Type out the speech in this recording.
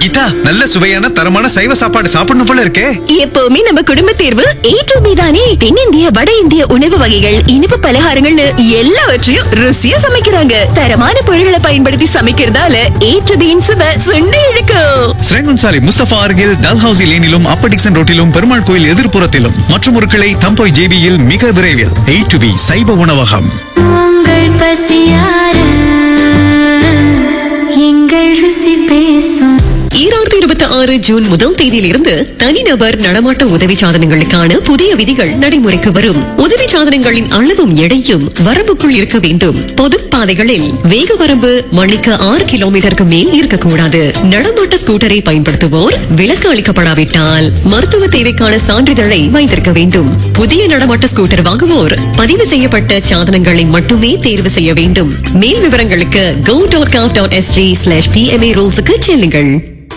கீதா நல்ல சுவையான தரமான சைவ சாப்பாடு சாப்பிடணும் போல இருக்கே எப்பவுமே நம்ம குடும்ப தேர்வு ஏ டு பி தானே தென்னிந்திய வட இந்திய உணவு வகைகள் இனிப்பு பலகாரங்கள்னு எல்லாவற்றையும் ருசியா சமைக்கிறாங்க தரமான பொருட்களை பயன்படுத்தி சமைக்கிறதால ஏ டு பியின் சுவை சுண்டி இழுக்கும் ஸ்ரேங்குன்சாலை முஸ்தபா அருகில் டல்ஹவுசி லேனிலும் அப்பர் டிக்சன் ரோட்டிலும் பெருமாள் கோயில் எதிர்ப்புறத்திலும் மற்றும் ஒரு கிளை தம்போய் ஜேபியில் மிக விரைவில் ஏ டு பி சைவ உணவகம் உங்கள் பசியார எங்கள் ருசி பேசும் ஈராயிரத்தி இருபத்தி ஆறு ஜூன் முதல் தேதியிலிருந்து தனிநபர் நடமாட்ட உதவி சாதனங்களுக்கான புதிய விதிகள் நடைமுறைக்கு வரும் உதவி சாதனங்களின் அளவும் எடையும் வரம்புக்குள் இருக்க வேண்டும் பொது பாதைகளில் வேக வரம்பு மணிக்கு ஆறு கிலோமீட்டருக்கு மேல் இருக்கக்கூடாது நடமாட்ட ஸ்கூட்டரை பயன்படுத்துவோர் விலக்கு அளிக்கப்படாவிட்டால் மருத்துவ தேவைக்கான சான்றிதழை வைத்திருக்க வேண்டும் புதிய நடமாட்ட ஸ்கூட்டர் வாங்குவோர் பதிவு செய்யப்பட்ட சாதனங்களை மட்டுமே தேர்வு செய்ய வேண்டும் மேல் விவரங்களுக்கு go.gov.sg slash pma rules க்கு செல்லுங்கள்